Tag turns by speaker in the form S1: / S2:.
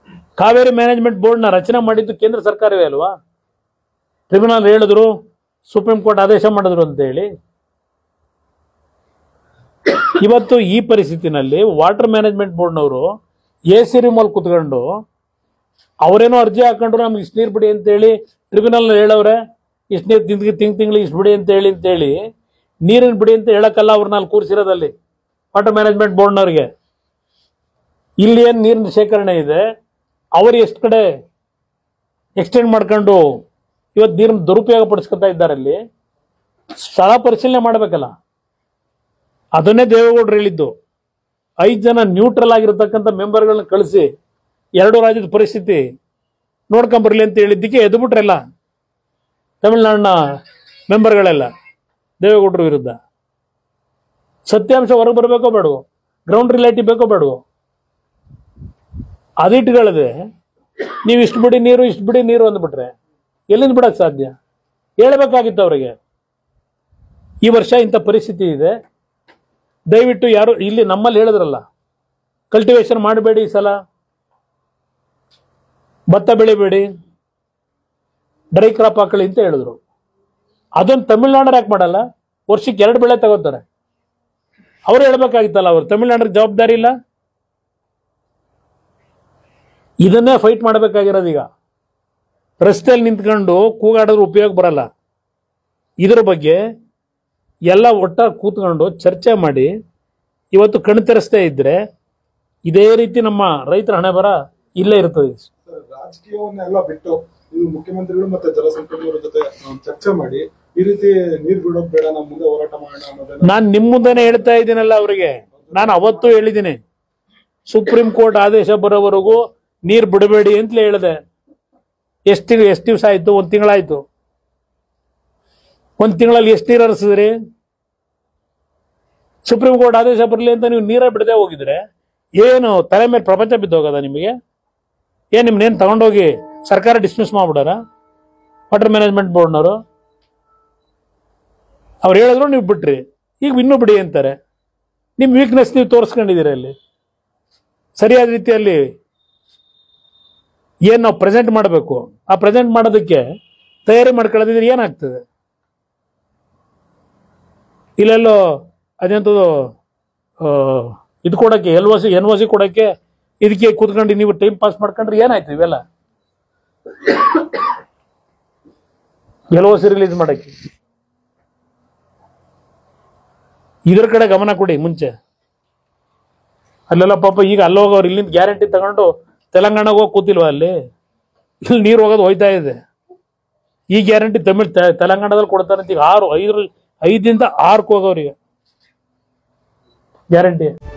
S1: Kaveri management ಬೋರ್ಡ್ನ ರಚನೆ ಮಾಡಿದ್ದು ಕೇಂದ್ರ ಸರ್ಕಾರವೇ ಅಲ್ವಾ ಟ್ರಿಬ್ಯುನಲ್ ಹೇಳಿದ್ರು ಸುಪ್ರೀಂ ಕೋರ್ಟ್ ಆದೇಶ ಮಾಡಿದ್ರು ಅಂತ ಹೇಳಿ ಇವತ್ತು ಈ ಪರಿಸ್ಥಿತಿನಲ್ಲಿ ವಾಟರ್ ಮ್ಯಾನೇಜ್ಮೆಂಟ್ ಬೋರ್ಡ್ನವರು ಎ ಸಿ ರೂಮಲ್ಲಿ ಕುತ್ಕೊಂಡು ಅವರೇನೋ ಅರ್ಜಿ ಹಾಕೊಂಡ್ರು ನಮ್ಗೆ ಇಷ್ಟು ನೀರು ಬಿಡಿ ಅಂತೇಳಿ ಟ್ರಿಬ್ಯುನಲ್ ಹೇಳವ್ರೆ ಇಷ್ಟು ನೀರು ತಿಂಗ್ ತಿಂಗ್ ತಿಂಗಳಿಗೆ ಇಷ್ಟು ಬಿಡಿ ಅಂತ ಹೇಳಿ ಅಂತೇಳಿ ನೀರಿನ ಬಿಡಿ ಅಂತ ಹೇಳಕ್ಕಲ್ಲ ಅವ್ರನ್ನ ಅಲ್ಲಿ ಕೂರಿಸಿರೋದಲ್ಲಿ ವಾಟರ್ ಮ್ಯಾನೇಜ್ಮೆಂಟ್ ಬೋರ್ಡ್ನವ್ರಿಗೆ ಇಲ್ಲಿ ಏನು ನೀರಿನ ಶೇಖರಣೆ ಇದೆ ಅವರು ಎಷ್ಟು ಕಡೆ ಎಕ್ಸ್ಟೆಂಡ್ ಮಾಡ್ಕೊಂಡು ಇವತ್ತು ನೀರನ್ನು ದುರುಪಯೋಗ ಪಡಿಸ್ಕೊತಾ ಇದ್ದಾರೆ ಅಲ್ಲಿ ಸ್ಥಳ ಪರಿಶೀಲನೆ ಮಾಡಬೇಕಲ್ಲ ಅದನ್ನೇ ದೇವೇಗೌಡರು ಹೇಳಿದ್ದು ಐದು ಜನ ನ್ಯೂಟ್ರಲ್ ಆಗಿರತಕ್ಕಂಥ ಮೆಂಬರ್ಗಳನ್ನ ಕಳಿಸಿ ಎರಡು ರಾಜ್ಯದ ಪರಿಸ್ಥಿತಿ ನೋಡ್ಕೊಂಬರ್ಲಿ ಅಂತ ಹೇಳಿದ್ದಕ್ಕೆ ಎದ್ಬಿಟ್ರೆಲ್ಲ ತಮಿಳ್ನಾಡಿನ ಮೆಂಬರ್ಗಳೆಲ್ಲ ದೇವೇಗೌಡರ ವಿರುದ್ಧ ಸತ್ಯಾಂಶ ಹೊರಗೆ ಬರಬೇಕೋ ಬೇಡವೋ ಗ್ರೌಂಡ್ ರಿಲೇಟಿ ಬೇಕೋ ಬೇಡವೋ ಅದಿಟ್ಗಳದೆ ನೀವು ಇಷ್ಟು ಬಿಡಿ ನೀರು ಇಷ್ಟು ಬಿಡಿ ನೀರು ಅಂದ್ಬಿಟ್ರೆ ಎಲ್ಲಿಂದ ಬಿಡಕ್ಕೆ ಸಾಧ್ಯ ಹೇಳ್ಬೇಕಾಗಿತ್ತು ಅವರಿಗೆ ಈ ವರ್ಷ ಇಂಥ ಪರಿಸ್ಥಿತಿ ಇದೆ ದಯವಿಟ್ಟು ಯಾರು ಇಲ್ಲಿ ನಮ್ಮಲ್ಲಿ ಹೇಳಿದ್ರಲ್ಲ ಕಲ್ಟಿವೇಶನ್ ಮಾಡಬೇಡಿ ಈ ಸಲ ಭತ್ತ ಬೆಳಿಬೇಡಿ ಡ್ರೈ ಕ್ರಾಪ್ ಹಾಕೊಳ್ಳಿ ಅಂತ ಹೇಳಿದ್ರು ಅದನ್ನು ತಮಿಳ್ನಾಡರು ಯಾಕೆ ಮಾಡಲ್ಲ ವರ್ಷಕ್ಕೆ ಎರಡು ಬೆಳೆ ತಗೋತಾರೆ ಅವ್ರು ಹೇಳ್ಬೇಕಾಗಿತ್ತಲ್ಲ ಅವ್ರು ತಮಿಳ್ನಾಡಿಗೆ ಜವಾಬ್ದಾರಿ ಇಲ್ಲ ಇದನ್ನೇ ಫೈಟ್ ಮಾಡಬೇಕಾಗಿರೋದು ಈಗ ರಸ್ತೆಯಲ್ಲಿ ನಿಂತ್ಕೊಂಡು ಕೂಗಾಡಿದ್ರೆ ಉಪಯೋಗ ಬರಲ್ಲ ಇದ್ರ ಬಗ್ಗೆ ಎಲ್ಲ ಒಟ್ಟಾಗಿ ಕೂತ್ಕೊಂಡು ಚರ್ಚೆ ಮಾಡಿ ಇವತ್ತು ಕಣ್ತೆರೆಸ್ತಾ ಇದ್ರೆ ಇದೇ ರೀತಿ ನಮ್ಮ ರೈತರ ಹಣೆ ಬರ ಇಲ್ಲೇ ಇರ್ತದೆ
S2: ಸರ್, ರಾಜಕೀಯವನ್ನೆಲ್ಲ ಬಿಟ್ಟು ನೀವು ಮುಖ್ಯಮಂತ್ರಿಗಳು ಮತ್ತೆ ಜಲಸಂಪನ್ಮೂಲ ಜೊತೆ ಆ, ಚರ್ಚೆ ಮಾಡಿ ಈ ರೀತಿ ನೀರ್ ಬಿಡೋದ್ ಬೇಡ ನಾವು ಮುಂದೆ ಹೋರಾಟ ಮಾಡೋಣ ಅನ್ನೋದನ್ನ
S1: ನಾನು ನಿಮ್ಮ ಮುಂದೆನೆ ಹೇಳ್ತಾ ಇದ್ದೀನಲ್ಲ ಅವರಿಗೆ ನಾನು ಅವತ್ತು ಹೇಳಿದ್ದೀನಿ ಸುಪ್ರೀಂ ಕೋರ್ಟ್ ಆದೇಶ ಬರೋವರೆಗೂ ನೀರು ಬಿಡಬೇಡಿ ಅಂತಲೇ ಹೇಳಿದೆ ಎಷ್ಟು ಎಷ್ಟು ದಿವಸ ಆಯ್ತು ಒಂದು ತಿಂಗಳಾಯ್ತು ಒಂದು ತಿಂಗಳಲ್ಲಿ ಎಷ್ಟು ನೀರು ಹರಿಸಿದ್ರಿ ಸುಪ್ರೀಂ ಕೋರ್ಟ್ ಆದೇಶ ಬರಲಿ ಅಂತ ನೀವು ನೀರೇ ಬಿಡದೆ ಹೋಗಿದ್ರೆ ಏನು ತಲೆ ಮೇಲೆ ಪ್ರಪಂಚ ಬಿದ್ದೋಗದ ನಿಮಗೆ ಏನು ನಿಮ್ನೇನು ತಗೊಂಡೋಗಿ ಸರ್ಕಾರ ಡಿಸ್ಮಿಸ್ ಮಾಡ್ಬಿಡಾರ ವಾಟರ್ ಮ್ಯಾನೇಜ್ಮೆಂಟ್ ಬೋರ್ಡ್ನವರು ಅವ್ರು ಹೇಳಿದ್ರು ನೀವು ಬಿಟ್ರಿ ಈಗ ಇನ್ನೂ ಬಿಡಿ ಅಂತಾರೆ ನಿಮ್ಮ ವೀಕ್ನೆಸ್ ನೀವು ತೋರಿಸ್ಕೊಂಡಿದ್ದೀರ ಅಲ್ಲಿ ಸರಿಯಾದ ರೀತಿಯಲ್ಲಿ ಏನು ನಾವು ಪ್ರೆಸೆಂಟ್ ಮಾಡಬೇಕು ಆ ಪ್ರೆಸೆಂಟ್ ಮಾಡೋದಕ್ಕೆ ತಯಾರಿ ಮಾಡ್ಕೊಳ್ಳೋದಿದ್ರೆ ಏನಾಗ್ತದೆ ಇಲ್ಲೆಲ್ಲೋ ಅದೆಂಥದ್ದು ಆ, ಇದು ಕೊಡೋಕ್ಕೆ L O C N O C ಕೊಡೋಕ್ಕೆ ಇದಕ್ಕೆ ಕೂತ್ಕೊಂಡು ನೀವು ಟೈಮ್ ಪಾಸ್ ಮಾಡ್ಕೊಂಡ್ರೆ ಏನಾಯ್ತು ಇವೆಲ್ಲ ಎಲ್ ಒ ಸಿ ರಿಲೀಸ್ ಮಾಡೋಕ್ಕೆ ಇದ್ರ ಕಡೆ ಗಮನ ಕೊಡಿ ಮುಂಚೆ ಅಲ್ಲೆಲ್ಲ ಪಾಪ ಈಗ ಅಲ್ಲಿ ಹೋಗೋರು ಇಲ್ಲಿಂದ ಗ್ಯಾರಂಟಿ ತಗೊಂಡು ತೆಲಂಗಾಣಗೆ ಹೋಗಿ ಕೂತಿಲ್ವಾ ಅಲ್ಲಿ ಇಲ್ಲಿ ನೀರು ಹೋಗೋದು ಹೋಯ್ತಾ ಇದೆ ಈ ಗ್ಯಾರಂಟಿ ತಮಿಳ್ ತೆ- ತೆಲಂಗಾಣದಲ್ಲಿ ಕೊಡ್ತಾರೆ ಅಂತ ಈಗ ಆರು ಐದರಲ್ಲಿ ಐದಿಂದ ಆರಕ್ಕೆ ಹೋಗೋರಿಗೆ ಗ್ಯಾರಂಟಿ